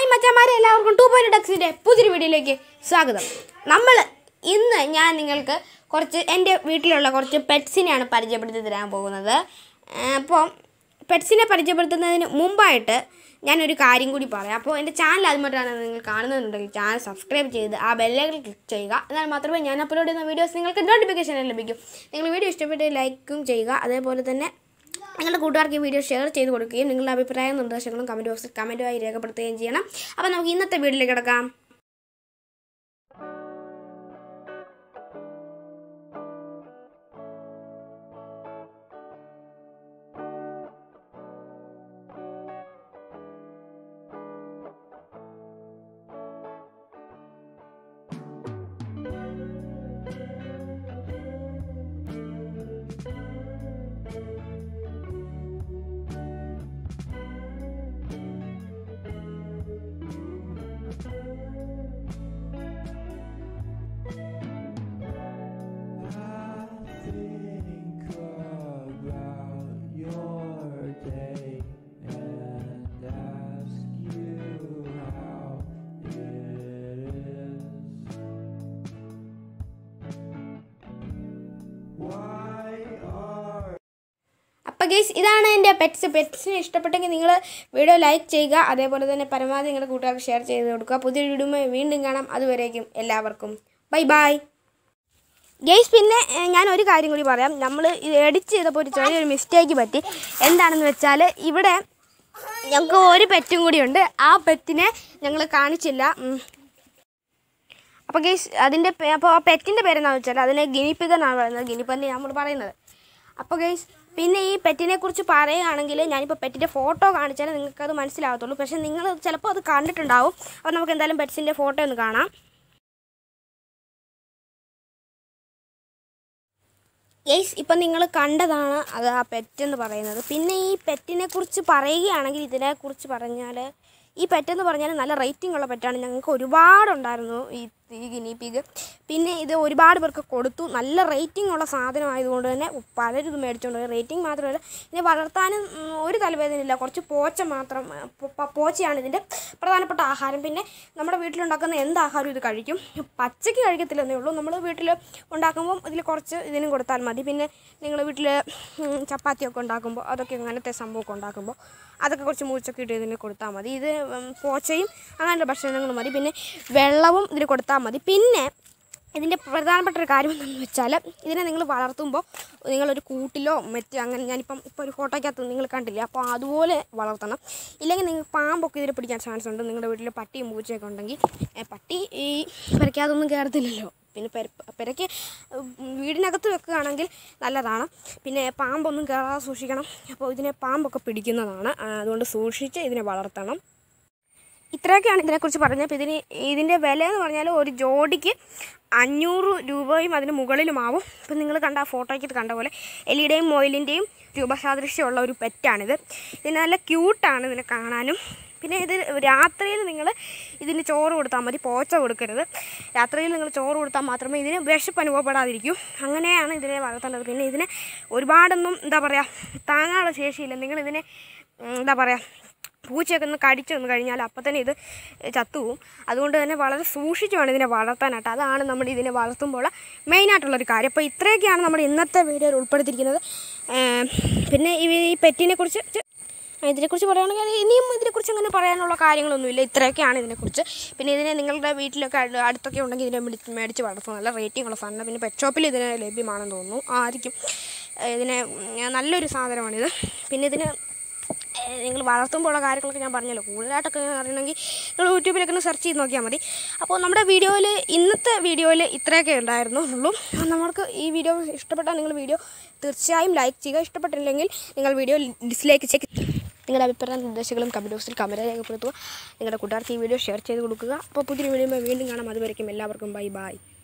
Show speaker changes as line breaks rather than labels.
മച്ചന്മാരെ എല്ലാവർക്കും two point ഡക്സിൻ്റെ പുതിയൊരു വീഡിയോയിലേക്ക് സ്വാഗതം നമ്മൾ ഇന്ന് ഞാൻ നിങ്ങൾക്ക് കുറച്ച് എൻ്റെ വീട്ടിലുള്ള കുറച്ച് പെറ്റ്സിനെയാണ് പരിചയപ്പെടുത്തി തരാൻ പോകുന്നത് അപ്പോൾ പെറ്റ്സിനെ പരിചയപ്പെടുത്തുന്നതിന് മുമ്പായിട്ട് ഞാനൊരു കാര്യം കൂടി പറയാം അപ്പോൾ എൻ്റെ ചാനൽ ആദ്യമായിട്ടാണ് നിങ്ങൾ കാണുന്നുണ്ടെങ്കിൽ ചാനൽ സബ്സ്ക്രൈബ് ചെയ്ത് ആ ബെല്ലൈക്കൺ ക്ലിക്ക് ചെയ്യുക എന്നാൽ മാത്രമേ ഞാൻ അപ്ലോഡ് ചെയ്യുന്ന വീഡിയോസ് നിങ്ങൾക്ക് നോട്ടിഫിക്കേഷൻ ലഭിക്കും നിങ്ങൾ വീഡിയോ ഇഷ്ടപ്പെട്ട് ലൈക്കും ചെയ്യുക അതേപോലെ തന്നെ നിങ്ങളുടെ കൂട്ടുകാർക്ക് ഈ വീഡിയോ ഷെയർ ചെയ്ത് കൊടുക്കുകയും നിങ്ങളുടെ അഭിപ്രായവും നിർദ്ദേശങ്ങളും കമൻറ്റ് ബോക്സിൽ കമൻറ്റുമായി രേഖപ്പെടുത്തുകയും ചെയ്യണം അപ്പോൾ നമുക്ക് ഇന്നത്തെ വീഡിയോയിലേക്ക് കിടക്കാം
think about your day and ask you how it is. Why are
അപ്പോൾ ഗേസ് ഇതാണ് എൻ്റെ പെറ്റ്സ് പെറ്റ്സിനെ ഇഷ്ടപ്പെട്ടെങ്കിൽ നിങ്ങൾ വീഡിയോ ലൈക്ക് ചെയ്യുക അതേപോലെ തന്നെ പരമാവധി നിങ്ങളുടെ കൂട്ടുകാർക്ക് ഷെയർ ചെയ്ത് കൊടുക്കുക പുതിയൊരു വീഡിയോ വീണ്ടും കാണാം അതുവരേക്കും എല്ലാവർക്കും ബൈ ബൈ ഗെയ്സ് പിന്നെ ഏ, ഞാൻ ഒരു കാര്യം കൂടി പറയാം നമ്മൾ ഇത് എഡിറ്റ് ചെയ്തപ്പോൾ ഒരു ചെറിയൊരു മിസ്റ്റേക്ക് പറ്റി എന്താണെന്ന് വെച്ചാൽ ഇവിടെ ഞങ്ങൾക്ക് ഒരു പെറ്റും കൂടിയുണ്ട് ആ പെറ്റിനെ ഞങ്ങൾ കാണിച്ചില്ല ഉം. അപ്പോൾ ഗെയ്സ് അതിൻ്റെ പേ- അപ്പോൾ ആ പെറ്റിൻ്റെ പേരെന്താണെന്ന് വെച്ചാൽ അതിനെ ഗിനിപ്പിഗ് എന്നാണ് പറയുന്നത് ഗിനിപ്പന്നെ നമ്മൾ പറയുന്നത് അപ്പോൾ ഗെയ്സ് പിന്നെ ഈ പെറ്റിനെ കുറിച്ച് പറയുകയാണെങ്കിൽ ഞാനിപ്പോൾ പെറ്റിൻ്റെ ഫോട്ടോ കാണിച്ചാൽ നിങ്ങൾക്ക് അത് മനസ്സിലാകത്തുള്ളൂ പക്ഷേ നിങ്ങൾ ചിലപ്പോൾ അത് കണ്ടിട്ടുണ്ടാവും അപ്പോൾ നമുക്ക് എന്തായാലും പെറ്റ്സിൻ്റെ ഫോട്ടോ ഒന്ന് കാണാം ഗെയ്സ് ഇപ്പം നിങ്ങൾ കണ്ടതാണ് അത് ആ പെറ്റ് എന്ന് പറയുന്നത് പിന്നെ ഈ പെറ്റിനെ കുറിച്ച് പറയുകയാണെങ്കിൽ ഇതിനെക്കുറിച്ച് പറഞ്ഞാൽ ഈ പെറ്റെന്ന് പറഞ്ഞാൽ നല്ല റേറ്റിംഗ് ഉള്ള പെറ്റാണ് ഞങ്ങൾക്ക് ഒരുപാടുണ്ടായിരുന്നു ഈ ഈ ഗിനി പിഗ് പിന്നെ ഇത് ഒരുപാട് പേർക്ക് കൊടുത്തു നല്ല റേറ്റിംഗ് ഉള്ള സാധനം ആയതുകൊണ്ട് തന്നെ പലരും ഇത് മേടിച്ചുകൊണ്ട് പോയി റേറ്റിംഗ് മാത്രമല്ല ഇതിനെ വളർത്താനും ഉം, ഒരു തലവേദനയില്ല കുറച്ച് പോച്ച മാത്രം ആ, പോ- പ- പോച്ചയാണ് ഇതിൻ്റെ പ്രധാനപ്പെട്ട ആഹാരം പിന്നെ നമ്മുടെ വീട്ടിലുണ്ടാക്കുന്ന എന്ത് ആഹാരവും ഇത് കഴിക്കും പച്ചയ്ക്ക് കഴിക്കത്തില്ലെന്നേ ഉള്ളൂ നമ്മൾ വീട്ടിൽ ഉണ്ടാക്കുമ്പോൾ ഇതിൽ കുറച്ച് ഇതിനും കൊടുത്താൽ മതി പിന്നെ നിങ്ങൾ വീട്ടിൽ ചപ്പാത്തിയൊക്കെ ഉണ്ടാക്കുമ്പോൾ അതൊക്കെ അങ്ങനത്തെ സംഭവമൊക്കെ ഉണ്ടാക്കുമ്പോൾ അതൊക്കെ കുറച്ച് മൂച്ചൊക്കെ ഇട്ട് ഇതിന് കൊടുത്താൽ മതി ഇത് ഉം, പോച്ചയും അങ്ങനത്തെ ഭക്ഷണങ്ങൾ മതി പിന്നെ വെള്ളവും ഇതിന് കൊടുത്താൽ മതി പിന്നെ ഇതിൻ്റെ പ്രധാനപ്പെട്ട ഒരു കാര്യം എന്താണെന്ന് വെച്ചാൽ ഇതിനെ നിങ്ങൾ വളർത്തുമ്പോൾ നിങ്ങളൊരു കൂട്ടിലോ മറ്റ് അങ്ങനെ ഞാനിപ്പം ഇപ്പോൾ ഒരു ഫോട്ടോയ്ക്കകത്ത് നിങ്ങൾ കണ്ടില്ലേ അപ്പോൾ അതുപോലെ വളർത്തണം ഇല്ലെങ്കിൽ നിങ്ങൾ പാമ്പൊക്കെ ഇതിൽ പിടിക്കാൻ ചാൻസ് ഉണ്ട് നിങ്ങളുടെ വീട്ടിൽ പട്ടിയും പൂച്ചയൊക്കെ ഉണ്ടെങ്കിൽ ഏ, പട്ടി ഈ പെരയ്ക്കകത്തൊന്നും കയറത്തില്ലല്ലോ പിന്നെ പെര പെരയ്ക്ക് ഉം, വീടിനകത്ത് വെക്കുകയാണെങ്കിൽ നല്ലതാണ് പിന്നെ പാമ്പൊന്നും കയറാതെ സൂക്ഷിക്കണം അപ്പോൾ ഇതിനെ പാമ്പൊക്കെ പിടിക്കുന്നതാണ് ആ, അതുകൊണ്ട് സൂക്ഷിച്ച് ഇതിനെ വളർത്തണം ഇത്രയൊക്കെയാണ് ഇതിനെക്കുറിച്ച് പറഞ്ഞത് അപ്പോൾ ഇതിന് ഇതിൻ്റെ വില എന്ന് പറഞ്ഞാൽ ഒരു ജോഡിക്ക് അഞ്ഞൂറ് രൂപയും അതിന് മുകളിലുമാവും ഇപ്പം നിങ്ങൾ കണ്ട ആ ഫോട്ടോയ്ക്ക് കണ്ട പോലെ എലിയുടെയും മൊയിലിൻ്റെയും രൂപസാദൃശ്യമുള്ള ഒരു പെറ്റാണിത് ഇതിന് നല്ല ക്യൂട്ടാണ് ഇതിനെ കാണാനും പിന്നെ ഇത് രാത്രിയിൽ നിങ്ങൾ ഇതിന് ചോറ് കൊടുത്താൽ മതി പോച്ച കൊടുക്കരുത് രാത്രിയിൽ നിങ്ങൾ ചോറ് കൊടുത്താൽ മാത്രമേ ഇതിന് വിശപ്പ് അനുഭവപ്പെടാതിരിക്കൂ അങ്ങനെയാണ് ഇതിനെ വളർത്തേണ്ടത് പിന്നെ ഇതിനെ ഒരുപാടൊന്നും എന്താ പറയുക താങ്ങാനുള്ള ശേഷിയില്ല നിങ്ങളിതിനെ ഉം, എന്താ പറയുക പൂച്ചയൊക്കെ ഒന്ന് കടിച്ചു വന്നു കഴിഞ്ഞാൽ അപ്പം തന്നെ ഇത് ചത്തുപോകും അതുകൊണ്ട് തന്നെ വളരെ സൂക്ഷിച്ച് വേണം ഇതിനെ വളർത്താനായിട്ട് അതാണ് നമ്മൾ ഇതിനെ വളർത്തുമ്പോൾ മെയിനായിട്ടുള്ളൊരു കാര്യം അപ്പോൾ ഇത്രയൊക്കെയാണ് നമ്മുടെ ഇന്നത്തെ വീഡിയോയിൽ ഉൾപ്പെടുത്തിയിരിക്കുന്നത് ഏം, പിന്നെ ഈ ഈ പെറ്റിനെ കുറിച്ച് ചെ- ഇതിനെക്കുറിച്ച് പറയുകയാണെങ്കിൽ ഇനിയും ഇതിനെക്കുറിച്ച് അങ്ങനെ പറയാനുള്ള കാര്യങ്ങളൊന്നുമില്ല ഇത്രയൊക്കെയാണ് ഇതിനെക്കുറിച്ച് പിന്നെ ഇതിനെ നിങ്ങളുടെ വീട്ടിലൊക്കെ അടു- അടുത്തൊക്കെ ഉണ്ടെങ്കിൽ ഇതിനെ മേടിച്ച് മേടിച്ച് വളർത്തും നല്ല റേറ്റിംഗ് ഉള്ള സാധനം പിന്നെ പെറ്റ് ഷോപ്പിൽ ഇതിന് ലഭ്യമാണെന്ന് തോന്നുന്നു ആയിരിക്കും ഏഹ് ഇതിനെ ഉം, നല്ലൊരു സാധനമാണിത് പിന്നെ ഇതിന് നിങ്ങൾ വളർത്തുമ്പോൾ ഉള്ള കാര്യങ്ങളൊക്കെ ഞാൻ പറഞ്ഞല്ലോ കൂടുതലായിട്ടൊക്കെ അറിയണമെങ്കിൽ നിങ്ങൾ യൂട്യൂബിലൊക്കെ ഒന്ന് സെർച്ച് ചെയ്ത് നോക്കിയാൽ മതി അപ്പോൾ നമ്മുടെ വീഡിയോയിൽ ഇന്നത്തെ വീഡിയോയിൽ ഇത്രയൊക്കെ ഉണ്ടായിരുന്നു ഉള്ളൂ അപ്പോൾ നമുക്ക് ഈ വീഡിയോ ഇഷ്ടപ്പെട്ടാൽ നിങ്ങൾ വീഡിയോ തീർച്ചയായും ലൈക്ക് ചെയ്യുക ഇഷ്ടപ്പെട്ടില്ലെങ്കിൽ നിങ്ങൾ വീഡിയോ ഡിസ്ലൈക്ക് ചെയ്ത് നിങ്ങളുടെ അഭിപ്രായ നിർദ്ദേശങ്ങളും കമൻറ്റ് ബോക്സിൽ കമൻറ്റ് രേഖപ്പെടുത്തുക നിങ്ങളുടെ കൂട്ടുകാർക്ക് ഈ വീഡിയോ ഷെയർ ചെയ്ത് കൊടുക്കുക അപ്പോൾ പുതിയൊരു വീഡിയോ വീണ്ടും കാണാം അതുവരയ്ക്കും എല്ലാവർക്കും ബൈ ബൈ